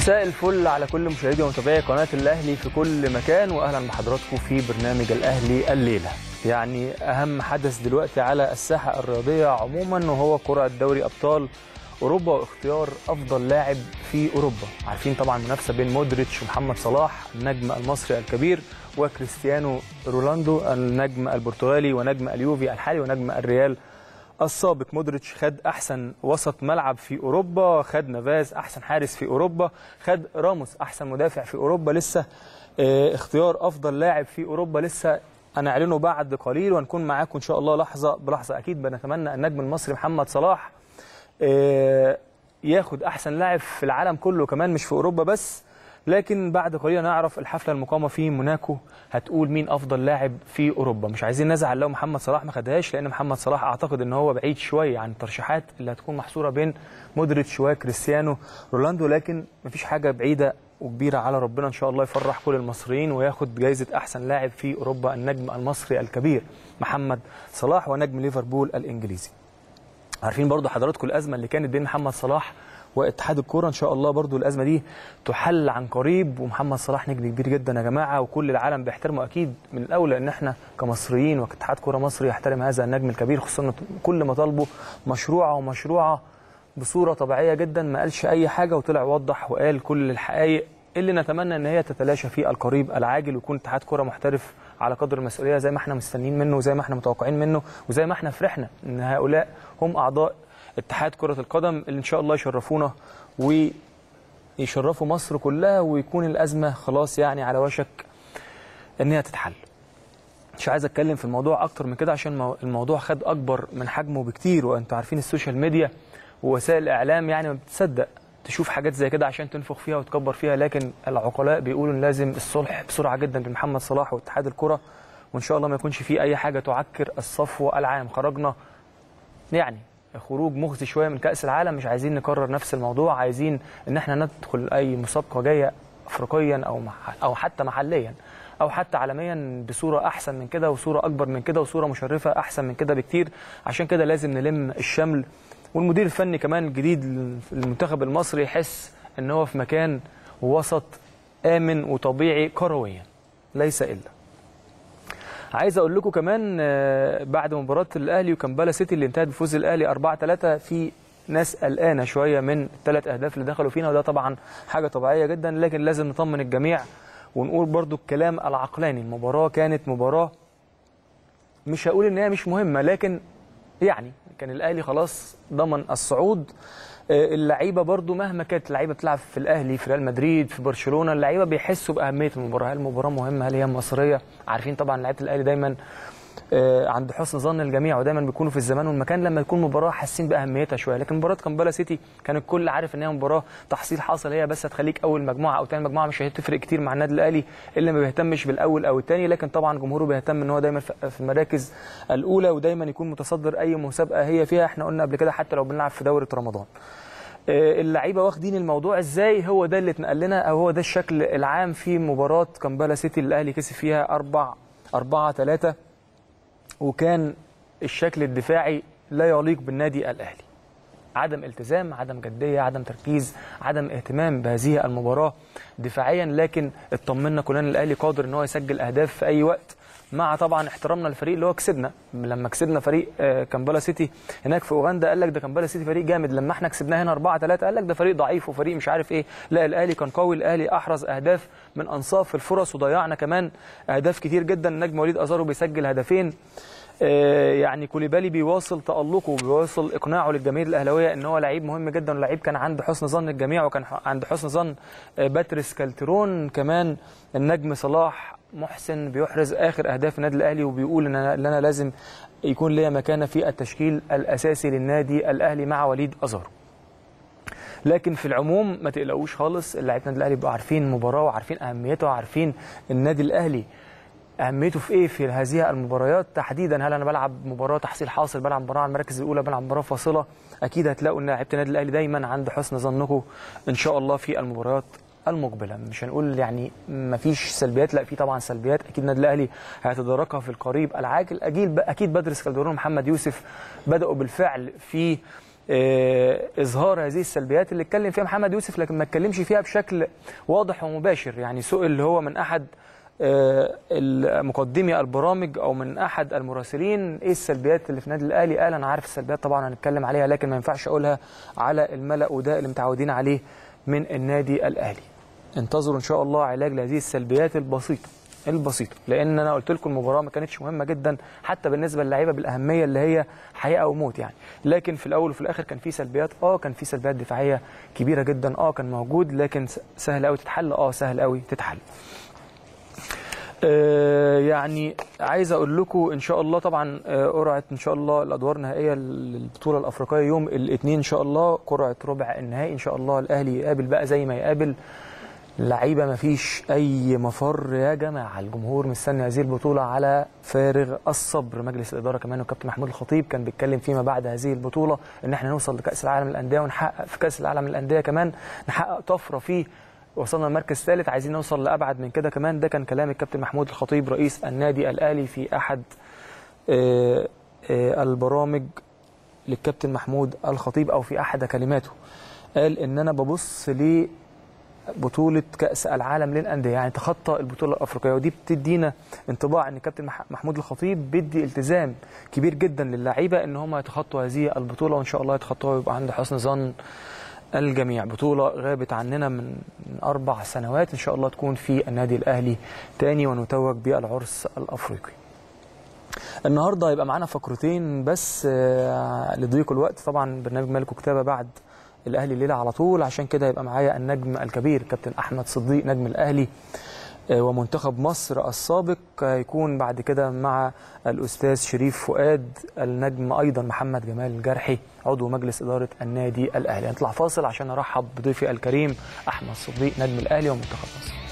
مساء الفل على كل مشاهدي ومتابعي قناه الاهلي في كل مكان واهلا بحضراتكم في برنامج الاهلي الليله. يعني اهم حدث دلوقتي على الساحه الرياضيه عموما وهو كره دوري ابطال اوروبا واختيار افضل لاعب في اوروبا. عارفين طبعا منافسه بين مودريتش ومحمد صلاح النجم المصري الكبير وكريستيانو رونالدو النجم البرتغالي ونجم اليوفي الحالي ونجم الريال السابق مودريتش خد احسن وسط ملعب في اوروبا خد نافاز احسن حارس في اوروبا خد راموس احسن مدافع في اوروبا لسه اه اختيار افضل لاعب في اوروبا لسه هنعلنه بعد قليل ونكون معاكم ان شاء الله لحظه بلحظه اكيد بنتمنى النجم المصري محمد صلاح اه ياخد احسن لاعب في العالم كله كمان مش في اوروبا بس لكن بعد قليل نعرف الحفله المقامه في موناكو هتقول مين افضل لاعب في اوروبا مش عايزين نزعل لو محمد صلاح ما خدهاش لان محمد صلاح اعتقد ان هو بعيد شويه عن الترشيحات اللي هتكون محصوره بين مودريتش وكريستيانو رونالدو لكن مفيش حاجه بعيده وكبيره على ربنا ان شاء الله يفرح كل المصريين وياخد جائزه احسن لاعب في اوروبا النجم المصري الكبير محمد صلاح ونجم ليفربول الانجليزي عارفين برضو حضراتكم الازمه اللي كانت بين محمد صلاح واتحاد الكوره ان شاء الله برضو الازمه دي تحل عن قريب ومحمد صلاح نجم كبير جدا يا جماعه وكل العالم بيحترمه اكيد من الاولى ان احنا كمصريين وكاتحاد كوره مصري يحترم هذا النجم الكبير خصوصا كل ما طالبه مشروعه ومشروعه بصوره طبيعيه جدا ما قالش اي حاجه وطلع وضح وقال كل الحقائق اللي نتمنى ان هي تتلاشى في القريب العاجل ويكون اتحاد كوره محترف على قدر المسؤوليه زي ما احنا مستنيين منه وزي ما احنا متوقعين منه وزي ما احنا فرحنا ان هؤلاء هم اعضاء اتحاد كرة القدم اللي إن شاء الله يشرفونا ويشرفوا مصر كلها ويكون الأزمة خلاص يعني على وشك إن هي تتحل. مش عايز أتكلم في الموضوع أكتر من كده عشان الموضوع خد أكبر من حجمه بكتير وأنتوا عارفين السوشيال ميديا ووسائل الإعلام يعني ما بتصدق تشوف حاجات زي كده عشان تنفخ فيها وتكبر فيها لكن العقلاء بيقولوا إن لازم الصلح بسرعة جدا بين محمد صلاح واتحاد الكرة وإن شاء الله ما يكونش فيه أي حاجة تعكر الصفو العام خرجنا يعني خروج مخزي شويه من كاس العالم مش عايزين نكرر نفس الموضوع عايزين ان احنا ندخل اي مسابقه جايه افريقيا او او حتى محليا او حتى عالميا بصوره احسن من كده وصوره اكبر من كده وصوره مشرفه احسن من كده بكتير عشان كده لازم نلم الشمل والمدير الفني كمان الجديد للمنتخب المصري يحس ان هو في مكان وسط امن وطبيعي كرويا ليس الا عايز اقول لكم كمان بعد مباراه الاهلي وكمبالا سيتي اللي انتهت بفوز الاهلي 4 3 في ناس قلقانه شويه من الثلاث اهداف اللي دخلوا فينا وده طبعا حاجه طبيعيه جدا لكن لازم نطمن الجميع ونقول برضو الكلام العقلاني المباراه كانت مباراه مش هقول ان هي مش مهمه لكن يعني كان الاهلي خلاص ضمن الصعود اللعيبه برضو مهما كانت اللعيبه بتلعب في الاهلي في ريال مدريد في برشلونه اللعيبه بيحسوا باهميه المباراه هل المباراه مهمه هل هي مصريه عارفين طبعا لعيبه الاهلي دايما عند حسن ظن الجميع ودايما بيكونوا في الزمان والمكان لما يكون مباراه حاسين باهميتها شويه لكن مباراه كامبالا سيتي كان الكل عارف ان هي مباراه تحصيل حاصل هي بس هتخليك اول مجموعه او ثاني مجموعه مش هتفرق كتير مع النادي الاهلي اللي ما بيهتمش بالاول او الثاني لكن طبعا جمهوره بيهتم ان هو دايما في المراكز الاولى ودايما يكون متصدر اي مسابقه هي فيها احنا قلنا قبل كده حتى لو بنلعب في دوره رمضان اللعيبه واخدين الموضوع ازاي هو ده اللي اتنقل لنا او هو ده الشكل العام في مباراه كامبالا سيتي اللي الاهلي كسب فيها 4 4 3 وكان الشكل الدفاعي لا يليق بالنادي الاهلي عدم التزام عدم جديه عدم تركيز عدم اهتمام بهذه المباراه دفاعيا لكن اطمنا كلنا الاهلي قادر ان هو يسجل اهداف في اي وقت مع طبعا احترامنا للفريق اللي هو كسبنا لما كسبنا فريق كامبالا سيتي هناك في اوغندا قال لك ده كامبالا سيتي فريق جامد لما احنا كسبناه هنا 4 3 قال لك ده فريق ضعيف وفريق مش عارف ايه لا الاهلي كان قوي الاهلي احرز اهداف من انصاف الفرص وضيعنا كمان اهداف كتير جدا النجم وليد ازارو بيسجل هدفين يعني كوليبالي بيواصل تألقه وبيواصل إقناعه للجماهير الأهلاوية إن هو لعيب مهم جدا ولعيب كان عند حسن ظن الجميع وكان عند حسن ظن باتريس كالترون كمان النجم صلاح محسن بيحرز آخر أهداف النادي الأهلي وبيقول إن أنا, إن أنا لازم يكون ليا مكانة في التشكيل الأساسي للنادي الأهلي مع وليد أزارو لكن في العموم ما تقلقوش خالص لعيبه النادي الاهلي بيبقوا عارفين المباراه وعارفين اهميتها وعارفين النادي الاهلي اهميته في ايه في هذه المباريات تحديدا هل انا بلعب مباراه تحصيل حاصل بلعب مباراه على المراكز الاولى بلعب مباراه فاصله اكيد هتلاقوا ان لعيبه النادي الاهلي دايما عند حسن ظنكم ان شاء الله في المباريات المقبله مش هنقول يعني ما فيش سلبيات لا في طبعا سلبيات اكيد النادي الاهلي هيتداركها في القريب العاجل اكيد اكيد بدر اسكندرون ومحمد يوسف بداوا بالفعل في آه، اظهار هذه السلبيات اللي اتكلم فيها محمد يوسف لكن ما اتكلمش فيها بشكل واضح ومباشر يعني سئل هو من احد آه، مقدمي البرامج او من احد المراسلين ايه السلبيات اللي في النادي الاهلي قال انا عارف السلبيات طبعا هنتكلم عليها لكن ما ينفعش اقولها على الملا وده اللي متعودين عليه من النادي الاهلي انتظروا ان شاء الله علاج لهذه السلبيات البسيطه البسيطه لان انا قلت لكم المباراه ما كانتش مهمه جدا حتى بالنسبه للعيبه بالاهميه اللي هي حياه او موت يعني لكن في الاول وفي الاخر كان في سلبيات اه كان في سلبيات دفاعيه كبيره جدا اه كان موجود لكن س- سهل قوي تتحل اه سهل قوي تتحل آه، يعني عايز اقول لكم ان شاء الله طبعا آه، قرعه ان شاء الله الادوار النهائيه للبطوله الافريقيه يوم الاثنين ان شاء الله قرعه ربع النهائي ان شاء الله الاهلي يقابل بقى زي ما يقابل لعيبه ما فيش اي مفر يا جماعه الجمهور مستني هذه البطوله على فارغ الصبر مجلس الاداره كمان والكابتن محمود الخطيب كان بيتكلم فيما بعد هذه البطوله ان احنا نوصل لكاس العالم للانديه ونحقق في كاس العالم للانديه كمان نحقق طفره فيه وصلنا المركز الثالث عايزين نوصل لابعد من كده كمان ده كان كلام الكابتن محمود الخطيب رئيس النادي الاهلي في احد آه، آه، البرامج للكابتن محمود الخطيب او في احد كلماته قال ان انا ببص ل بطولة كأس العالم للأندية يعني تخطى البطولة الأفريقية ودي بتدينا انطباع أن كابتن مح- محمود الخطيب بيدي التزام كبير جدا للعيبة أن هم يتخطوا هذه البطولة وإن شاء الله يتخطوها ويبقى عند حسن ظن الجميع بطولة غابت عننا من من أربع سنوات إن شاء الله تكون في النادي الأهلي تاني ونتوج بالعرس الأفريقي النهارده هيبقى معانا فقرتين بس آه، لضيق الوقت طبعا برنامج ملك وكتابه بعد الاهلي الليله على طول عشان كده هيبقى معايا النجم الكبير كابتن احمد صديق نجم الاهلي آه، ومنتخب مصر السابق هيكون بعد كده مع الاستاذ شريف فؤاد النجم ايضا محمد جمال الجرحي عضو مجلس اداره النادي الاهلي هنطلع فاصل عشان ارحب بضيفي الكريم احمد صديق نجم الاهلي ومنتخب مصر